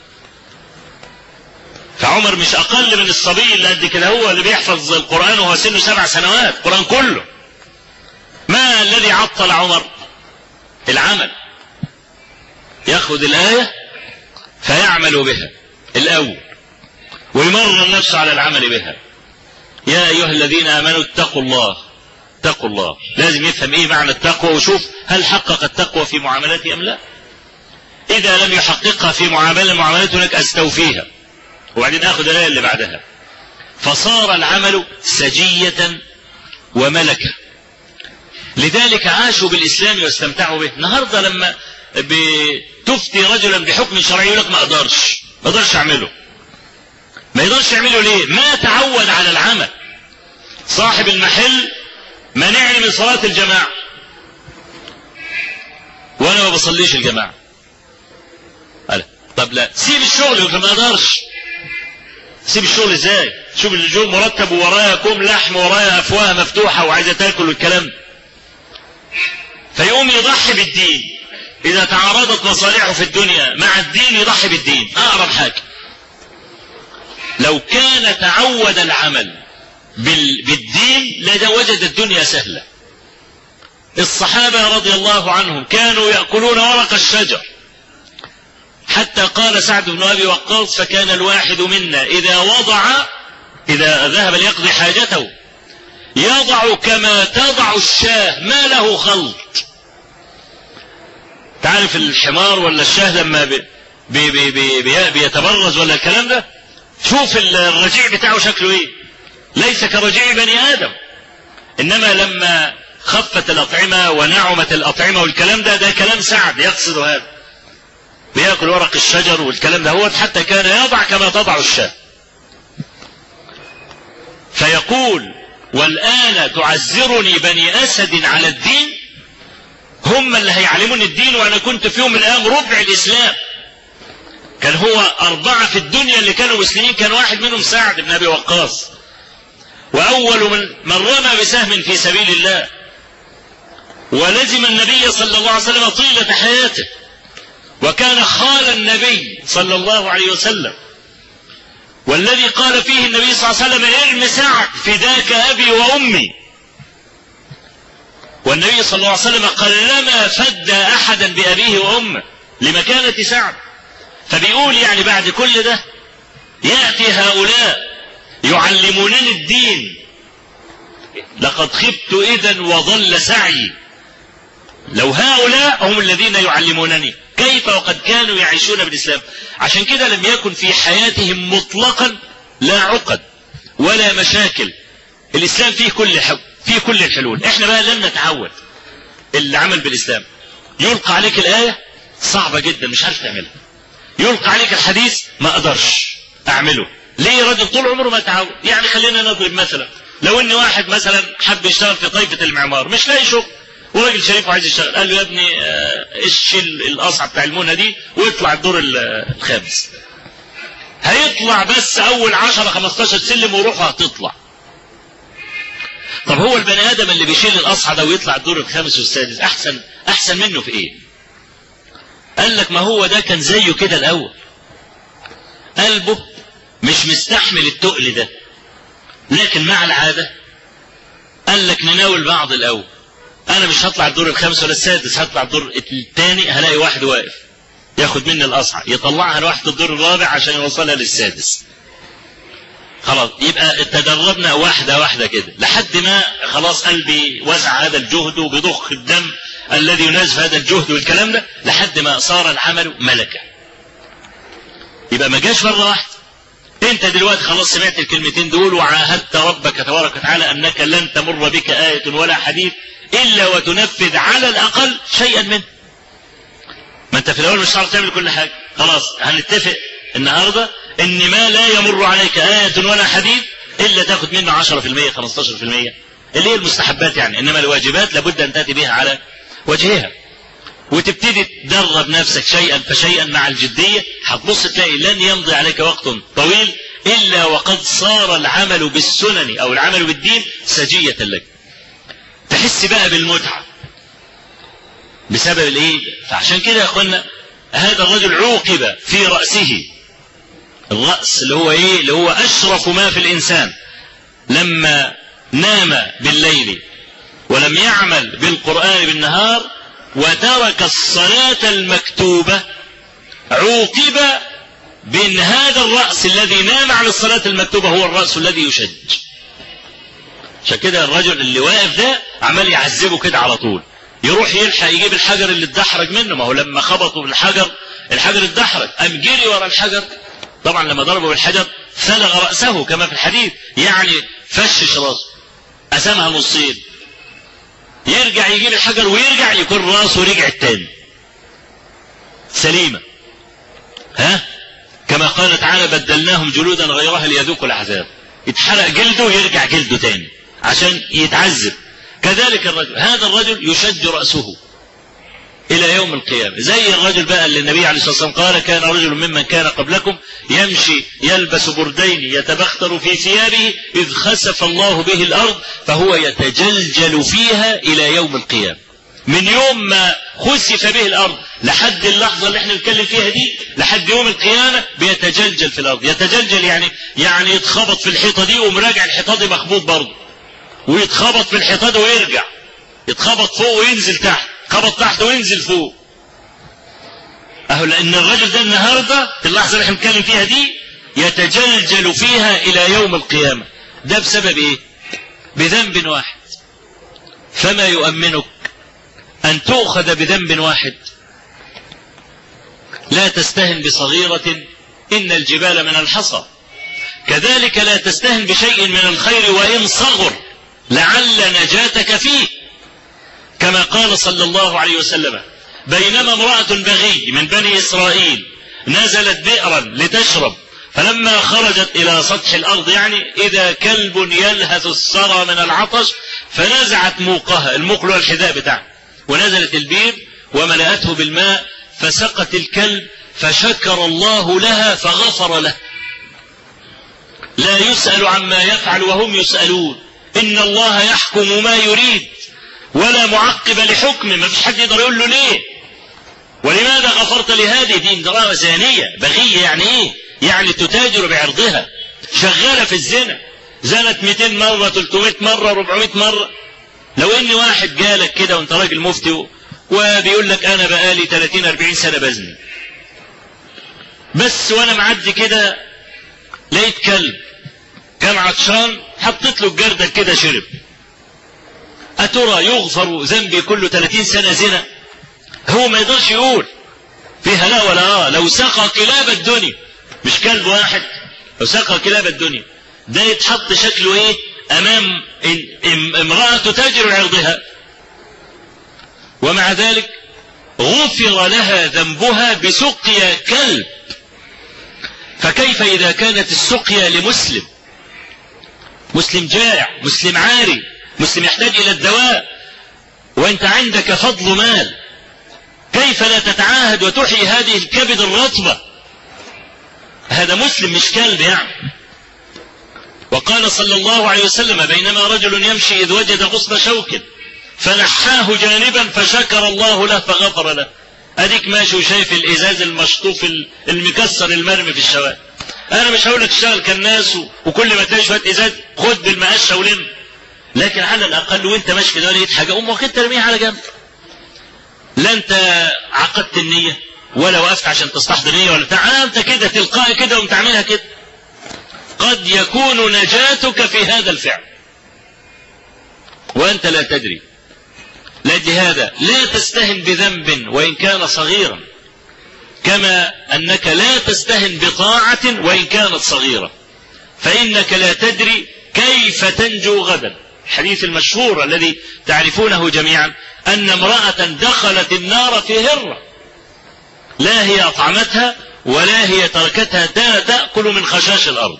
فعمر مش أقل من الصبي اللي قد كده هو اللي بيحفظ القرآن وهو سنه سبع سنوات القرآن كله ما الذي عطل عمر العمل ياخذ الآية فيعمل بها الأول ويمرن نفسه على العمل بها يا أيها الذين آمنوا اتقوا الله اتقوا الله لازم يفهم ايه معنى التقوى وشوف هل حقق التقوى في معاملته ام لا اذا لم يحققها في معاملة معاملته لك استوفيها وبعدين اخذ الايه اللي بعدها فصار العمل سجية وملكة لذلك عاشوا بالاسلام واستمتعوا به النهارده لما بتفتي رجلا بحكم شرعي يقول لك ما اقدرش ما اقدرش اعمله ما يقدرش يعمله ليه ما تعود على العمل صاحب المحل منعني من صلاة الجماعة وانا ما بصليش الجماعة قال طب لا سيب الشغل يقول ما اقدرش سيب الشغل ازاي شوف الشغل مرتب ورايا كوم لحم ورايا افواه مفتوحة وعايزة تاكل والكلام فيقوم يضحي بالدين اذا تعارضت مصالحه في الدنيا مع الدين يضحي بالدين اقرب حاجة لو كان تعود العمل بالدين لوجد الدنيا سهلة الصحابة رضي الله عنهم كانوا يأكلون ورق الشجر حتى قال سعد بن أبي وقاص فكان الواحد منا إذا وضع إذا ذهب ليقضي حاجته يضع كما تضع الشاه ما له خلط تعرف الحمار ولا الشاه لما بي بي بي بي بيتبرز ولا الكلام ده شوف الرجيع بتاعه شكله ايه ليس كرجيع بني ادم انما لما خفت الاطعمه ونعمت الاطعمه والكلام ده ده كلام سعد يقصد هذا بياكل ورق الشجر والكلام ده هو حتى كان يضع كما تضع الشاه فيقول والآن تعزرني بني أسد على الدين هم اللي هيعلموني الدين وأنا كنت في يوم من الأيام ربع الإسلام كان هو أربعة في الدنيا اللي كانوا مسلمين كان واحد منهم سعد بن أبي وقاص وأول من, من رمى بسهم في سبيل الله ولزم النبي صلى الله عليه وسلم طيلة حياته وكان خال النبي صلى الله عليه وسلم والذي قال فيه النبي صلى الله عليه وسلم ارم سعد فداك أبي وأمي والنبي صلى الله عليه وسلم قلما فد أحدا بأبيه وأمه لمكانة سعد فبيقول يعني بعد كل ده يأتي هؤلاء يعلمونني الدين لقد خبت إذا وضل سعي لو هؤلاء هم الذين يعلمونني كيف وقد كانوا يعيشون بالإسلام عشان كده لم يكن في حياتهم مطلقا لا عقد ولا مشاكل الاسلام فيه كل حب فيه كل الحلول احنا بقى لن نتعود العمل بالاسلام يلقى عليك الايه صعبه جدا مش عارف تعملها يلقى عليك الحديث ما اقدرش اعمله ليه راجل طول عمره ما تعود يعني خلينا نضرب مثلا لو ان واحد مثلا حب يشتغل في طائفه المعمار مش لاقي شغل وراجل شريف وعايز يشتغل قال له يا ابني ايش القصعه بتاع المونه دي واطلع الدور الخامس هيطلع بس اول 10 15 سلم وروحه هتطلع طب هو البني ادم اللي بيشيل القصعه ده ويطلع الدور الخامس والسادس احسن احسن منه في ايه قال لك ما هو ده كان زيه كده الاول قلبه مش مستحمل التقل ده لكن مع العادة قال لك نناول بعض الأول أنا مش هطلع الدور الخامس ولا السادس هطلع الدور الثاني هلاقي واحد واقف ياخد مني الأصعى يطلعها لواحد الدور الرابع عشان يوصلها للسادس خلاص يبقى تدربنا واحدة واحدة كده لحد ما خلاص قلبي وزع هذا الجهد وبضخ الدم الذي ينازف هذا الجهد والكلام ده لحد ما صار العمل ملكة يبقى ما جاش مرة واحدة انت دلوقتي خلاص سمعت الكلمتين دول وعاهدت ربك تبارك وتعالى انك لن تمر بك آية ولا حديث الا وتنفذ على الاقل شيئا منه ما انت في الاول مش هتعرف تعمل كل حاجة خلاص هنتفق النهاردة ان ما لا يمر عليك آية ولا حديث الا تاخد منه 10% 15% اللي هي المستحبات يعني انما الواجبات لابد ان تاتي بها على وجهها وتبتدي تدرب نفسك شيئا فشيئا مع الجدية هتبص تلاقي لن يمضي عليك وقت طويل إلا وقد صار العمل بالسنن أو العمل بالدين سجية لك تحس بقى بالمتعة بسبب الايه فعشان كده يا اخوانا هذا الرجل عوقب في رأسه الرأس اللي هو ايه اللي هو اشرف ما في الانسان لما نام بالليل ولم يعمل بالقرآن بالنهار وترك الصلاة المكتوبة عوقب بأن هذا الرأس الذي نام عن الصلاة المكتوبة هو الرأس الذي يشج عشان كده الرجل اللي واقف ده عمال يعذبه كده على طول يروح يلحق يجيب الحجر اللي اتدحرج منه ما هو لما خبطوا بالحجر الحجر اتدحرج قام جري ورا الحجر طبعا لما ضربه بالحجر فلغ رأسه كما في الحديث يعني فشش راسه قسمها نصين يرجع يجيب الحجر ويرجع يكون راسه رجع تاني سليمة ها كما قال تعالى بدلناهم جلودا غيرها ليذوقوا العذاب يتحرق جلده ويرجع جلده تاني عشان يتعذب كذلك الرجل هذا الرجل يشج رأسه إلى يوم القيامة زي الرجل بقى اللي النبي عليه الصلاة والسلام قال كان رجل ممن كان قبلكم يمشي يلبس بردين يتبختر في ثيابه إذ خسف الله به الأرض فهو يتجلجل فيها إلى يوم القيامة من يوم ما خسف به الأرض لحد اللحظة اللي احنا نتكلم فيها دي لحد يوم القيامة بيتجلجل في الأرض يتجلجل يعني يعني يتخبط في الحيطة دي ومراجع الحيطة دي مخبوط برضه ويتخبط في الحيطة دي ويرجع يتخبط فوق وينزل تحت خبط تحت وينزل فوق اهو لان الرجل ده النهارده في اللحظه اللي احنا بنتكلم فيها دي يتجلجل فيها الى يوم القيامه ده بسبب ايه بذنب واحد فما يؤمنك ان تؤخذ بذنب واحد لا تستهن بصغيره ان الجبال من الحصى كذلك لا تستهن بشيء من الخير وان صغر لعل نجاتك فيه كما قال صلى الله عليه وسلم بينما امرأة بغي من بني إسرائيل نزلت بئرا لتشرب فلما خرجت إلى سطح الأرض يعني إذا كلب يلهث الثرى من العطش فنزعت موقها المقل والحذاء بتاعه ونزلت البير وملأته بالماء فسقت الكلب فشكر الله لها فغفر له لا يسأل عما يفعل وهم يسألون إن الله يحكم ما يريد ولا معقب لحكمه ما فيش حد يقدر يقول له ليه ولماذا غفرت لهذه دي امرأة زانية بغية يعني ايه يعني تتاجر بعرضها شغالة في الزنا زنت 200 مرة 300 مرة 400 مرة لو ان واحد جالك كده وانت راجل مفتي وبيقول لك انا بقالي 30 40 سنة بزني بس وانا معدي كده لقيت كلب كان عطشان حطيت له الجردل كده شرب أترى يغفر ذنبي كله 30 سنة زنا هو ما يقدرش يقول فيها لا ولا آه لو سقى كلاب الدنيا مش كلب واحد لو سقى كلاب الدنيا ده يتحط شكله ايه أمام امرأة تجر عرضها ومع ذلك غفر لها ذنبها بسقيا كلب فكيف إذا كانت السقيا لمسلم مسلم جائع مسلم عاري مسلم يحتاج إلى الدواء وأنت عندك فضل مال كيف لا تتعاهد وتحيي هذه الكبد الرطبة هذا مسلم مش كلب يعني وقال صلى الله عليه وسلم بينما رجل يمشي إذ وجد غصن شوك فنحاه جانبا فشكر الله له فغفر له اديك ماشي وشايف الازاز المشطوف المكسر المرمي في الشوارع انا مش هقول لك اشتغل كالناس وكل ما تلاقي شويه ازاز خد بالمقشه ولم لكن على الاقل وانت ماشي كده لقيت حاجه قوم واخد ترميها على جنب لا انت عقدت النيه ولا وقفت عشان تستحضر نيه ولا بتاع انت كده تلقائي كده وانت عاملها كده قد يكون نجاتك في هذا الفعل وانت لا تدري لاجل هذا لا تستهن بذنب وإن كان صغيرا كما أنك لا تستهن بطاعة وإن كانت صغيرة فإنك لا تدري كيف تنجو غدا الحديث المشهور الذي تعرفونه جميعا أن امرأة دخلت النار في هرة لا هي أطعمتها ولا هي تركتها تأكل من خشاش الأرض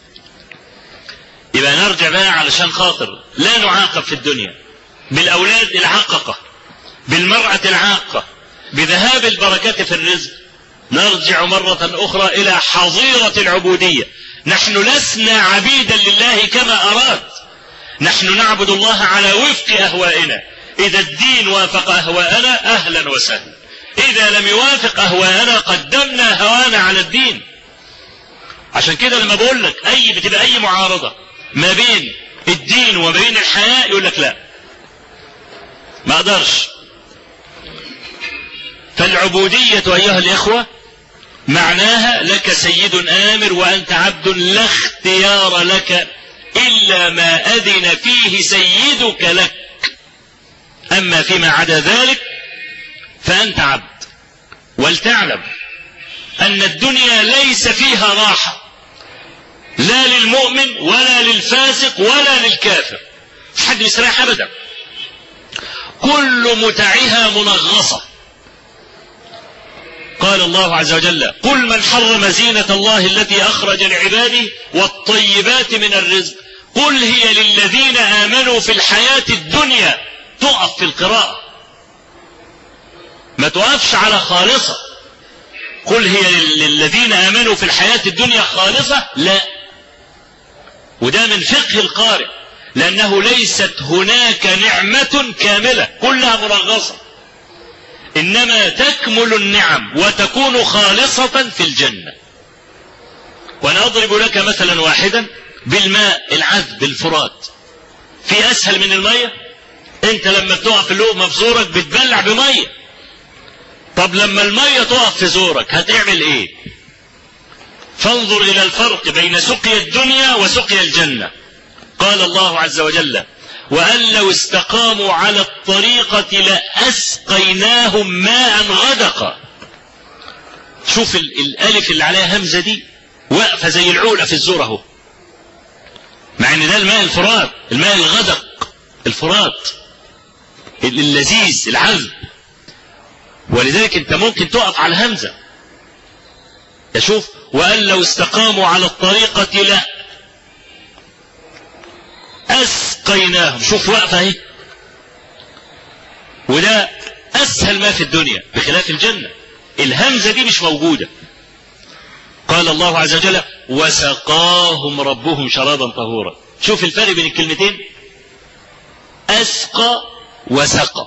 يبقى نرجع بقى علشان خاطر لا نعاقب في الدنيا بالأولاد العاققة بالمرأة العاقة بذهاب البركات في الرزق نرجع مرة أخرى إلى حظيرة العبودية نحن لسنا عبيدا لله كما أراد نحن نعبد الله على وفق أهوائنا إذا الدين وافق أهواءنا أهلا وسهلا إذا لم يوافق أهواءنا قدمنا هوانا على الدين عشان كده لما بقول لك أي بتبقى أي معارضة ما بين الدين وما بين الحياة يقول لك لا ما اقدرش فالعبودية أيها الإخوة معناها لك سيد آمر وأنت عبد لا اختيار لك إلا ما أذن فيه سيدك لك أما فيما عدا ذلك فأنت عبد ولتعلم أن الدنيا ليس فيها راحة لا للمؤمن ولا للفاسق ولا للكافر حد يستريح أبدا كل متعها منغصة قال الله عز وجل قل من حرم زينة الله التي أخرج لعباده والطيبات من الرزق قل هي للذين آمنوا في الحياة الدنيا تقف في القراءة ما تقفش على خالصة قل هي للذين آمنوا في الحياة الدنيا خالصة لا وده من فقه القارئ لأنه ليست هناك نعمة كاملة كلها منغصة إنما تكمل النعم وتكون خالصة في الجنة وأنا أضرب لك مثلا واحدا بالماء العذب الفرات في أسهل من المية أنت لما بتقع في اللقمة في زورك بتبلع بمية طب لما المية تقف في زورك هتعمل إيه فانظر إلى الفرق بين سقيا الدنيا وسقيا الجنة قال الله عز وجل وأن لو استقاموا على الطريقة لأسقيناهم ماء غدقا شوف الألف اللي عليها همزة دي واقفة زي العولة في الزور اهو مع ان ده الماء الفرات الماء الغدق الفرات اللذيذ العذب ولذلك انت ممكن تقف على الهمزة تشوف وأن لو استقاموا على الطريقة لا أسقيناهم شوف وقفة اهي وده أسهل ما في الدنيا بخلاف الجنة الهمزة دي مش موجودة قال الله عز وجل وسقاهم ربهم شرابا طهورا شوف الفرق بين الكلمتين أسقى وسقى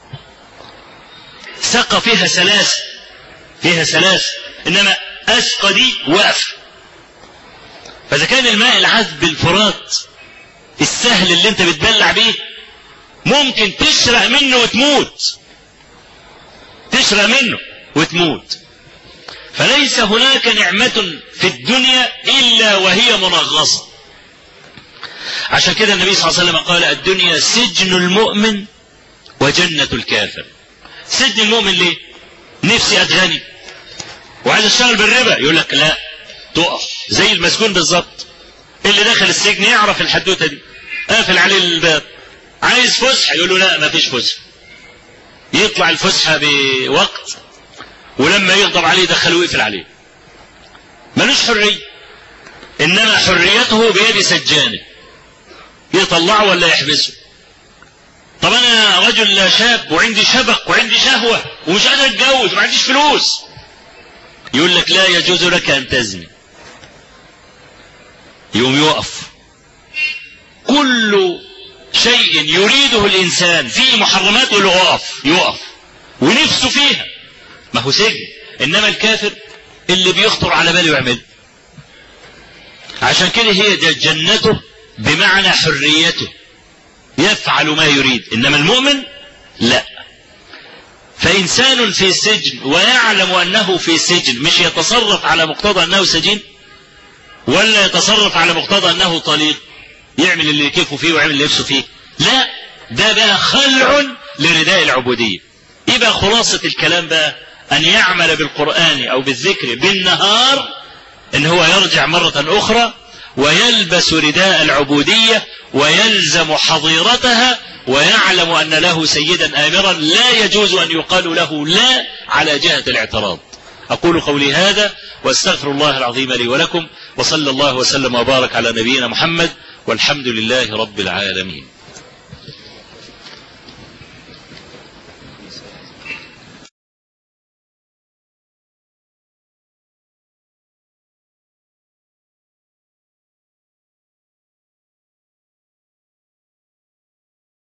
سقى فيها سلاس فيها سلاس إنما أسقى دي وقف فإذا كان الماء العذب الفرات السهل اللي انت بتبلع بيه ممكن تشرق منه وتموت تشرق منه وتموت فليس هناك نعمة في الدنيا إلا وهي منغصة عشان كده النبي صلى الله عليه وسلم قال الدنيا سجن المؤمن وجنة الكافر سجن المؤمن ليه نفسي أتغني وعايز اشتغل بالربا يقول لك لا تقف زي المسجون بالظبط اللي دخل السجن يعرف الحدوته دي قافل عليه الباب عايز فسحة يقول له لا ما فيش فسحة يطلع الفسحة بوقت ولما يغضب عليه يدخله ويقفل عليه ملوش حرية إنما حريته بيد سجانه يطلعه ولا يحبسه طب أنا رجل شاب وعندي شبق وعندي شهوة ومش قادر أتجوز وما عنديش فلوس يقول لك لا يجوز لك أن تزني يوم يقف كل شيء يريده الإنسان فيه محرمات يقول له اقف يقف ونفسه فيها ما هو سجن إنما الكافر اللي بيخطر على باله يعمل عشان كده هي ده جنته بمعنى حريته يفعل ما يريد إنما المؤمن لا فإنسان في سجن ويعلم أنه في سجن مش يتصرف على مقتضى أنه سجين ولا يتصرف على مقتضى أنه طليق يعمل اللي كيفه فيه ويعمل اللي نفسه فيه لا ده بقى خلع لرداء العبودية يبقى خلاصة الكلام بقى أن يعمل بالقرآن أو بالذكر بالنهار إن هو يرجع مرة أخرى ويلبس رداء العبودية ويلزم حظيرتها ويعلم أن له سيدا آمرا لا يجوز أن يقال له لا على جهة الاعتراض أقول قولي هذا واستغفر الله العظيم لي ولكم وصلى الله وسلم وبارك على نبينا محمد والحمد لله رب العالمين